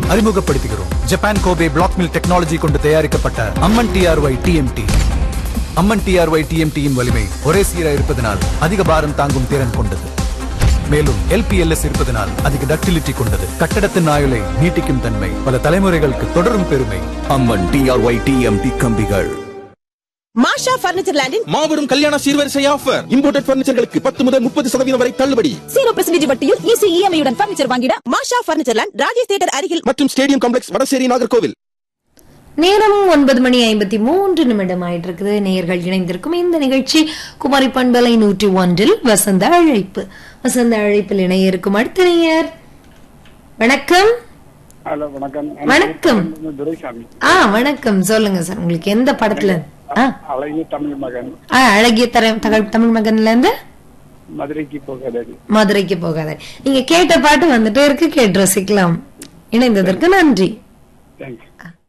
அறிமுகப்படுத்துகிறோம் Japan Kobe black mill technology கொண்டு தயாரிக்கப்பட்ட Amman TRY TMT Amman TRY டிஎம்டியின் வலிமை ஒரே சீரா இருப்பதனால் அதிக பாரம் தாங்கும் திறன் கொண்டது மேலும் எல்பிஎல்எஸ் இருப்பதனால் அதிக டக்டிலிட்டி கொண்டது கட்டடத்தின் ஆயுளை நீட்டிக்கும் தன்மை பல தலைமுறைகளுக்கு தொடரும் பெருமை அம்மன் டிஆர்ஒய் டிஎம்டி கம்பிகள் மாஷா பர்னிச்சர் லேண்டின் மாபெரும் கல்யாண சீர்வரிசை ஆஃபர் இம்போர்ட்டட் பர்னிச்சர்களுக்கு பத்து முதல் முப்பது சதவீதம் வரை தள்ளுபடி ஜீரோ பெர்சன்டேஜ் வட்டியில் ஈஸி இஎம்ஐ உடன் பர்னிச்சர் வாங்கிட Masha furniture land Rajesh theatre அருகில் மற்றும் ஸ்டேடியம் காம்ப்ளெக்ஸ் வடசேரி நாகர்கோவில் நேரம் ஒன்பது மணி ஐம்பத்தி மூன்று நிமிடம் ஆயிட்டு இருக்குது நேயர்கள் இணைந்திருக்கும் இந்த நிகழ்ச்சி குமரி பண்பலை நூற்றி ஒன்றில் வசந்த அழைப்பு வசந்த அழைப்பில் இணைய இருக்கும் அடுத்த நேயர் வணக்கம் ஹலோ வணக்கம் வணக்கம். நான் துரைசாமி ஆ வணக்கம் சொல்லுங்க சார் உங்களுக்கு எந்த படத்துல ஆ, அழகிய தமிழ் மகன் ஆ, அழகிய தர தகவல் தமிழ் மகன்ல இருந்து மதுரைக்கு போகாதது மதுரைக்கு போகாத நீங்க கேட்ட பாட்டு வந்துட்டே இருக்கு கேட்டு ரசிக்கலாம் இணைந்ததற்கு நன்றி தேங்க்ஸ்